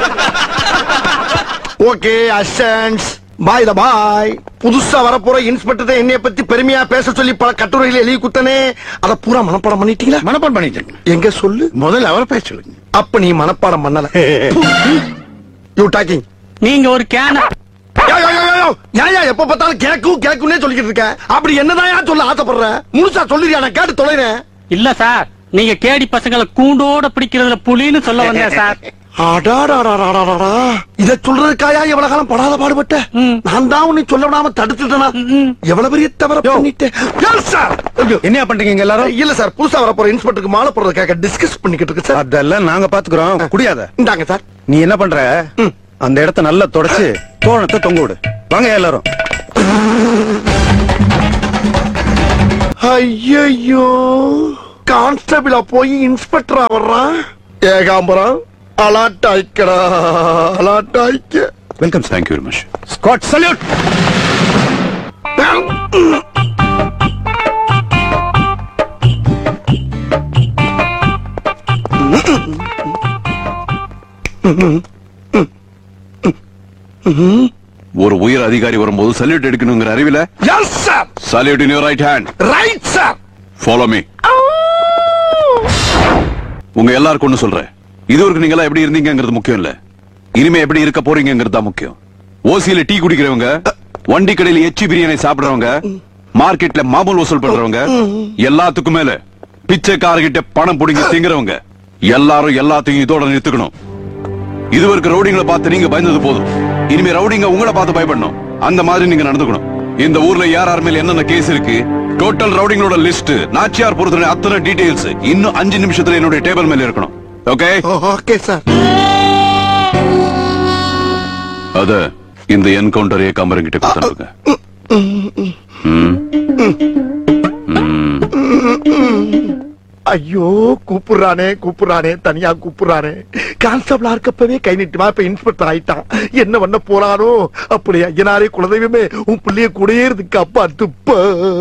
Okay அசன்ஸ் பாய் த பாய் புதுசா வரப்போற inspector என்னைய பத்தி பெருமையா பேச சொல்லி பல கட்டுரைகள் எழுதி குத்தனே அத பூரா மனப்பாடம் பண்ணிட்டீங்களா மனப்பாடம் பண்ணிட்டேன் எங்க சொல்லு முதல்ல அவரை பேச சொல்லுங்க அப்ப நீ மனப்பாடம் பண்ணல யூ டாக்கிங் நீங்க ஒரு கேன ஏன் எப்ப பார்த்தாலும் கேக்கும் கேக்கும்னே சொல்லிக்கிட்டு இருக்க அப்படி என்னதான் சொல்ல ஆசைப்படுற முழுசா சொல்லிருயா நான் கேட்டு தொலைறேன் இல்ல சார் நீங்க கேடி பசங்களை கூண்டோட பிடிக்கிறதுல புலின்னு சொல்ல வந்தேன் சார் அடாடாடாடாடாடா. இத சொல்றதுக்காயா எவ்வளவு காலம் படாத பாடுபட்ட ம். நான் தான் உன்னை சொல்ல விடாம தடுத்துட்டேனா ம். எவ்வளவு பெரிய தவற பண்ணிட்டேன் Yes, sir. ஐயோ. என்ன பண்றீங்க இங்க எல்லாரும் இல்ல சார் புதுசா வரப்போற இன்ஸ்பெக்டருக்கு மாலை போடுறதுக்காக டிஸ்கஸ் பண்ணிக்கிட்டு இருக்கு சார் அதெல்லாம் நாங்க பாத்துக்கிறோம் குடியாத இந்தாங்க சார் நீ என்ன பண்ற ம். அந்த இடத்த நல்லா தொடச்சு தோரணத்தை தொங்க விடு வாங்க எல்லாரும் ஐயோ கான்ஸ்டபிளா போய் இன்ஸ்பெக்டரா வர்றான் ஏகாம்பரம் அலாட்டாய்க்கடா அலாட்டாய்க்க welcome Thank you very much. ஸ்காட் சல்யூட் ஒரு உயர் அதிகாரி வரும்போது சல்யூட் எடுக்கணுங்கிற அறிவில yes sir salute in your right hand right sir follow me உங்க எல்லாருக்கும் ஒண்ணு சொல்றேன் இதுவரைக்கும் நீங்க எல்லாம் எப்படி இருந்தீங்கங்கிறது முக்கியம் இல்ல இனிமே எப்படி இருக்க போறீங்கிறது தான் முக்கியம் ஓசியில டீ குடிக்கிறவங்க வண்டி கடையில எச்சி பிரியாணி சாப்பிடுறவங்க மார்க்கெட்ல மாமூல் வசூல் பண்றவங்க எல்லாத்துக்கும் மேல பிச்சைக்காரகிட்ட பணம் புடிங்கி திங்குறவங்க எல்லாரும் எல்லாத்தையும் இதோட நிறுத்துக்கணும் இதுவரைக்கும் ரவுடிங்களை பார்த்து நீங்க பயந்தது போதும் இனிமே ரவுடிங்க உங்களை பார்த்து பயப்படணும் அந்த மாதிரி நீங்க நடந்துக்கணும் இந்த ஊர்ல யார் யார் மேல என்னென்ன கேஸ் இருக்கு டோட்டல் ரவுடிங்களோட லிஸ்ட் நாச்சியார் பொறுத்தவரை அத்தனை டீடைல்ஸ் இன்னும் அஞ்சு நிமிஷத்துல என்னுடைய டேபிள் மேல இருக்கணும் ஓகே ஓகே சார் அத இந்த என்கவுண்டர் ஏகாம்பரம் கிட்ட கொடுத்துருங்க ம். ம். ஐயோ கூப்பிடுறானே கூப்பிடுறானே தனியா கூப்பிடுறானே கான்ஸ்டபிளா இருக்கப்பவே கை நீட்டுமா இப்ப இன்ஸ்பெக்டர் ஆயிட்டான் என்ன பண்ண போறானோ அப்படி ஐயனாரே குலதெய்வமே உன் பிள்ளைய கூடயே இருக்கு அப்பா துப்ப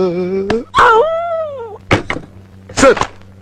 சார்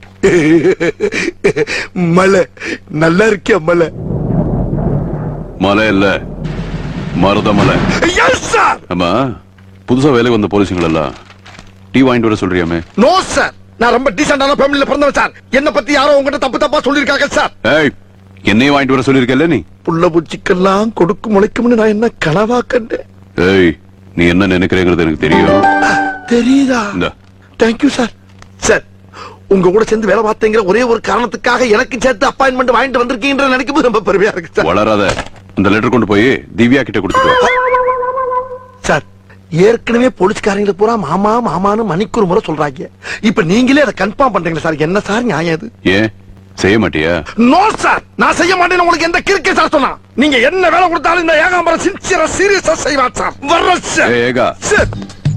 மலை நல்லா இருக்கியா மலை மலை இல்ல மருதமலை எஸ் சார் ஆமா புதுசா வேலைக்கு வந்த போலீஸுங்கள் எல்லாம் டீ வாங்கிட்டு வர சொல்றியாமே நோ சார் நான் ரொம்ப டீசென்டான ஃபேமிலில பிறந்தவன் சார் என்ன பத்தி யாரோ உங்ககிட்ட தப்பு தப்பா சொல்லிருக்காங்க சார் ஏய் என்னையும் வாங்கிட்டு வர சொல்லிருக்கல நீ புள்ள பூச்சிக்கெல்லாம் கொடுக்கும் முளைக்கும்னு நான் என்ன கனவா கண்டேன் ஏய் நீ என்ன நினைக்கிறேங்கிறது எனக்கு தெரியும் தெரியுதா இந்தா. தேங்க்யூ சார் சார் உங்க கூட சேர்ந்து வேலை பார்த்தேங்கிற ஒரே ஒரு காரணத்துக்காக எனக்கு சேர்த்து அப்பாயின்மெண்ட் வாங்கிட்டு வந்திருக்கீன்ற நினைக்கும் போது ரொம்ப பெருமையா இருக்கு சார் வளராத அந்த லெட்டர் கொண்டு போய் திவ்யா கிட்ட கொடுத்துட்டு வா. சார் ஏற்கனவே போலீஸ்காரங்களை பூரா மாமா மாமான்னு மணிக்கு ஒரு முறை சொல்றாங்க இப்ப நீங்களே அதை கன்ஃபார்ம் பண்றீங்களா சார் என்ன சார் நியாயம் இது ஏன் செய்ய மாட்டியா நோ சார் நான் செய்ய மாட்டேன்னு உங்களுக்கு எந்த கிறுக்கு சார் சொன்னா நீங்க என்ன வேலை கொடுத்தாலும் இந்த ஏகாம்பரம் சின்சியரா சீரியஸா செய்வார் சார் வர்ற சார் ஏய், ஏகா சார்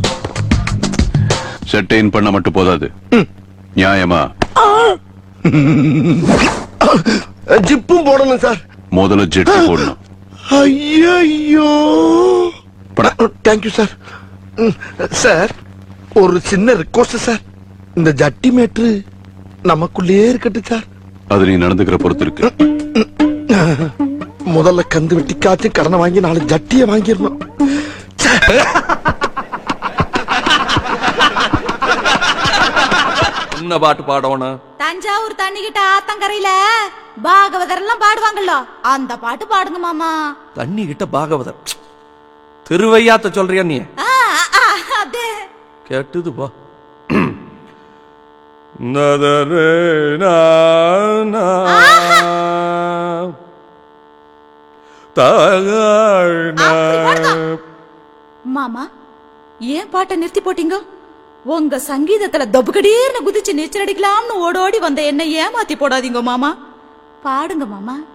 செட்டை இன் பண்ண மட்டும் போதாது நியாயமா ஜிப்பும் போடணும் சார் முதல்ல ஜெட்டி போடணும் ஐயோ பட. தேங்க்யூ சார் சார் ஒரு சின்ன ரிக்வஸ்ட் சார் இந்த ஜட்டி மேட்ரு நமக்குள்ளேயே இருக்கட்டும் சார் அது நீ நடந்துக்கிற பொறுத்து இருக்கு முதல்ல கந்து வெட்டிக்காச்சும் கடனை வாங்கி நாலு ஜட்டியை வாங்கிடணும் என்ன பாட்டு பாடணும் தஞ்சாவூர் தண்ணிக்கிட்ட ஆத்தங்கரையில பாகவதர் எல்லாம் பாடுவாங்கல்ல அந்த பாட்டு பாடுங்க மாமா தண்ணி கிட்ட பாகவதர் திருவையாத்த சொல்றியா நீ ஆ, ஆ, ஆ, அது கேட்டுது பா நதரே நா, நா. தாழ் நா. அப்படி பாடுதா? மாமா ஏன் பாட்டை நிறுத்தி போட்டீங்க உங்க சங்கீதத்துல தொபுகடீர்னு குதிச்சு நீச்சல் அடிக்கலாம்னு ஓடோடி வந்த என்ன ஏமாத்தி போடாதீங்க மாமா பாடுங்க மாமா